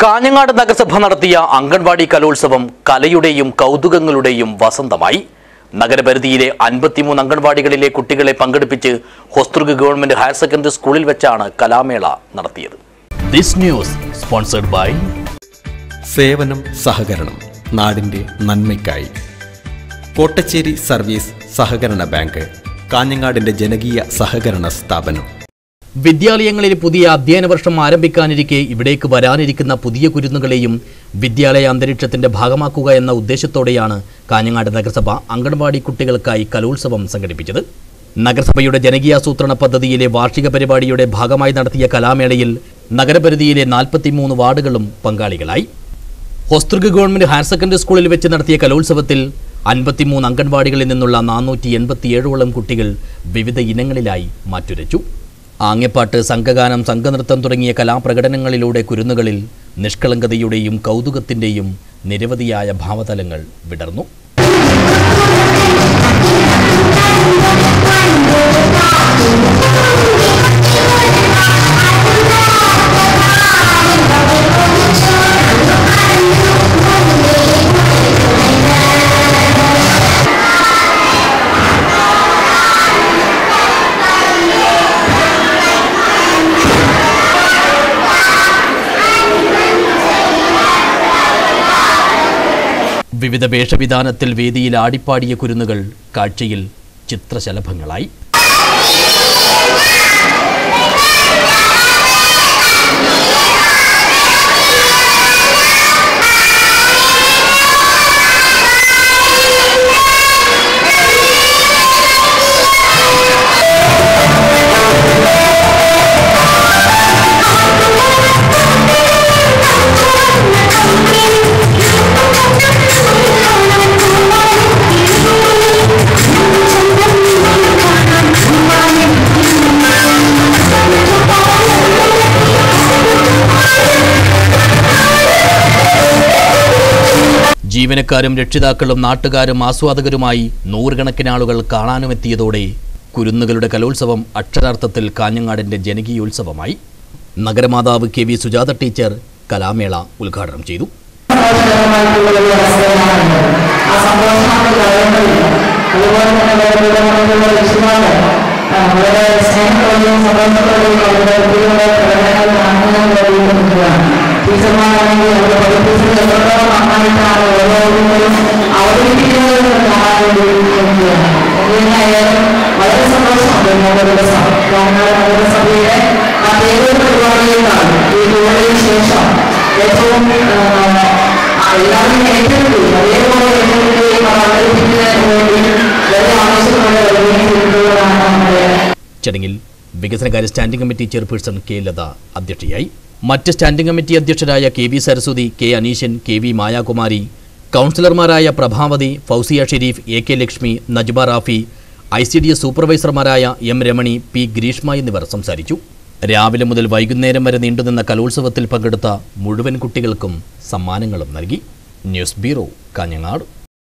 കാഞ്ഞങ്ങാട് നഗരസഭ നടത്തിയ അംഗൻവാടി കലോത്സവം കലയുടെയും കൗതുകങ്ങളുടെയും വസന്തമായി നഗരപരിധിയിലെ അൻപത്തിമൂന്ന് അംഗൻവാടികളിലെ കുട്ടികളെ പങ്കെടുപ്പിച്ച് ഹൊസ്തുർഗ് ഗവൺമെന്റ് ഹയർ സെക്കൻഡറി സ്കൂളിൽ വെച്ചാണ് കലാമേള നടത്തിയത് ദിസ് ന്യൂസ് സ്പോൺസർഡ് ബൈ സേവനം സഹകരണം നാടിൻ്റെ നന്മയ്ക്കായി കോട്ടച്ചേരി സർവീസ് സഹകരണ ബാങ്ക് കാഞ്ഞങ്ങാടിൻ്റെ ജനകീയ സഹകരണ സ്ഥാപനം വിദ്യാലയങ്ങളിൽ പുതിയ അധ്യയന വർഷം ആരംഭിക്കാനിരിക്കെ ഇവിടേക്ക് വരാനിരിക്കുന്ന പുതിയ കുരുന്നുകളെയും വിദ്യാലയ അന്തരീക്ഷത്തിന്റെ ഭാഗമാക്കുക എന്ന ഉദ്ദേശത്തോടെയാണ് കാഞ്ഞങ്ങാട് നഗരസഭ അംഗൻവാടി കുട്ടികൾക്കായി കലോത്സവം സംഘടിപ്പിച്ചത് നഗരസഭയുടെ ജനകീയാസൂത്രണ പദ്ധതിയിലെ വാർഷിക പരിപാടിയുടെ ഭാഗമായി നടത്തിയ കലാമേളയിൽ നഗരപരിധിയിലെ നാൽപ്പത്തിമൂന്ന് വാർഡുകളും പങ്കാളികളായി ഹൊസ്തൃഗ് ഗവൺമെന്റ് ഹയർ സെക്കൻഡറി സ്കൂളിൽ വെച്ച് നടത്തിയ കലോത്സവത്തിൽ അൻപത്തിമൂന്ന് അംഗൻവാടികളിൽ നിന്നുള്ള നാനൂറ്റി എൺപത്തിയേഴോളം കുട്ടികൾ വിവിധ ഇനങ്ങളിലായി മാറ്റുരച്ചു ആംഗ്യപ്പാട്ട് സംഘഗാനം സംഘനൃത്തം തുടങ്ങിയ കലാപ്രകടനങ്ങളിലൂടെ കുരുന്നുകളിൽ നിഷ്കളങ്കതയുടെയും കൗതുകത്തിൻ്റെയും നിരവധിയായ ഭാവതലങ്ങൾ വിടർന്നു വിവിധ വേഷവിധാനത്തിൽ വേദിയിൽ ആടിപ്പാടിയ കുരുന്നുകൾ കാഴ്ചയിൽ ചിത്രശലഭങ്ങളായി ജീവനക്കാരും രക്ഷിതാക്കളും നാട്ടുകാരും ആസ്വാദകരുമായി നൂറുകണക്കിന് ആളുകൾ കാണാനുമെത്തിയതോടെ കുരുന്നുകളുടെ കലോത്സവം അക്ഷരാർത്ഥത്തിൽ കാഞ്ഞങ്ങാടിന്റെ ജനകീയോത്സവമായി നഗരമാതാവ് കെ വി സുജാത ടീച്ചർ കലാമേള ഉദ്ഘാടനം ചെയ്തു ആ സന്തോഷമാണ് കാര്യങ്ങളിൽ അതുപോലെ തന്നെ വേറെ നമ്മുടെ രക്ഷിതാക്കൾ വളരെ സ്നേഹത്തോടെയും സന്തോഷത്തോടെയും അവരുടെ കുട്ടികളുടെ പ്രകടനങ്ങൾ കാണുന്നതിന് വേണ്ടിയിട്ട് നിൽക്കുകയാണ് ടീച്ചർമാരാണെങ്കിൽ അവരെ പഠിപ്പിച്ചത് എത്രത്തോളം നന്നായിട്ടാണ് ഓരോരുത്തരും അവതരിപ്പിക്കുന്നത് എന്ന് കാണാൻ വേണ്ടി നിൽക്കുകയാണ് എന്തിനായാലും വളരെ സന്തോഷമുണ്ട് ഇന്നത്തെ ദിവസം കാഞ്ഞങ്ങാട് നഗരസഭയുടെ മറ്റേതൊരു പരിപാടിയിലാണ് ഈ ടൂറിന് ശേഷം ഏറ്റവും ആ, എല്ലാവരും ഏറ്റെടുത്തു അതേപോലെ ഏറ്റെടുക്കുകയും അത് അവതരിപ്പിക്കുന്നതിന് വേണ്ടി വളരെ ആവശ്യത്തോടെ വരികയും ചെയ്തിട്ടുള്ളതാണ് നമ്മുടെ ചടങ്ങിൽ വികസനകാര്യ standing committee chairperson K Latha അധ്യക്ഷയായി മറ്റ് സ്റ്റാൻഡിംഗ് കമ്മിറ്റി അധ്യക്ഷരായ K V Saraswathi K Aneeshan K V Mayakumari കൗൺസിലർമാരായ Prabhavathi Fousiya Sharif A K Lakshmi Najma Rafi I C D S സൂപ്പർവൈസർമാരായ എം രമണി പി ഗ്രീഷ്മ എന്നിവർ സംസാരിച്ചു രാവിലെ മുതൽ വൈകുന്നേരം വരെ നീണ്ടുനിന്ന കലോത്സവത്തിൽ പങ്കെടുത്ത മുഴുവൻ കുട്ടികൾക്കും സമ്മാനങ്ങളും നൽകി ന്യൂസ് ബ്യൂറോ കാഞ്ഞങ്ങാട്